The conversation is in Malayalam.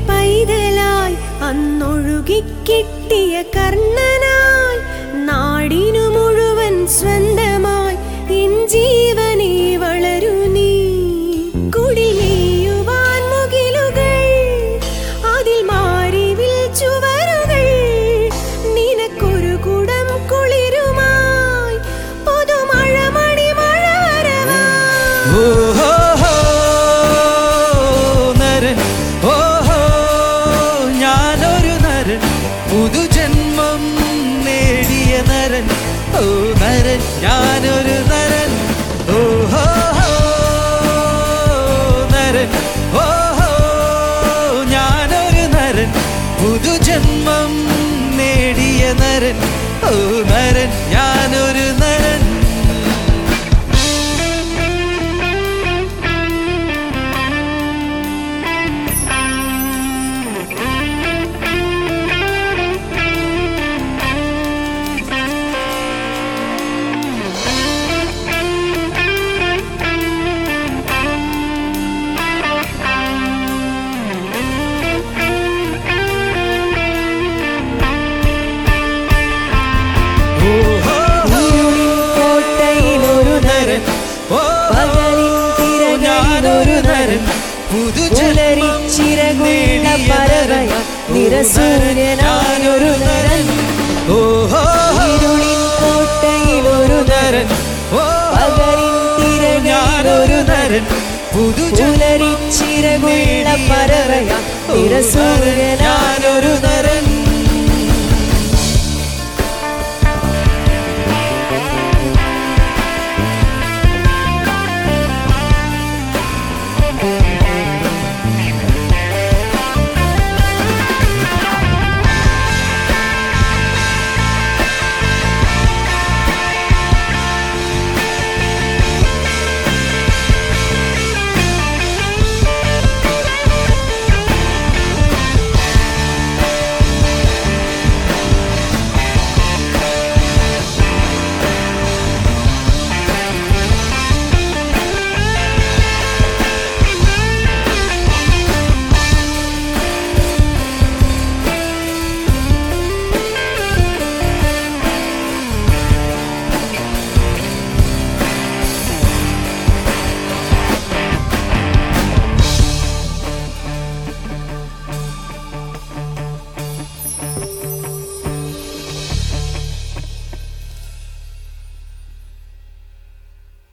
പൈതലായി അന്നൊഴുകിക്കിട്ടിയ കർണനായി നാടിനു മുഴുവൻ സ്വന്തമായി എൻ ജീവനെ വളരു നീ കുടിലേയുവാൻ മുകിലുകൾ അതിൽ മാറിവിൽ ചുവരുകൾ നിനക്കൊരു കുടം കുളിരുമായി പുതുമഴ മണിമഴ വരവായി ഓഹോ നരൻ ഓഹോ ഞാനൊരു നരൻ പുതുജന്മം നേടിയ നരൻ ഓ നരൻ ഞാനൊരു നരൻ ഓഹോ നരൻ ഓഹോ ഞാനൊരു നരൻ പുതുജന്മം നേടിയ നരൻ ഓ നരൻ ഞാനൊരു നരൻ കോട്ടയിലൊരു നരൻ പകലിൻ തിരകളിലൊരു നരൻ പുലരിച്ചിരകുള്ള പറവയ നിറസൂര്യനായൊരു നരൻ ഇരുളിൻ കോട്ടയിലൊരു നരൻ പകലിൻ തിരകളിലൊരു നരൻ പുലരിച്ചിരകുള്ള പറവയ നിറസൂര്യനായൊരു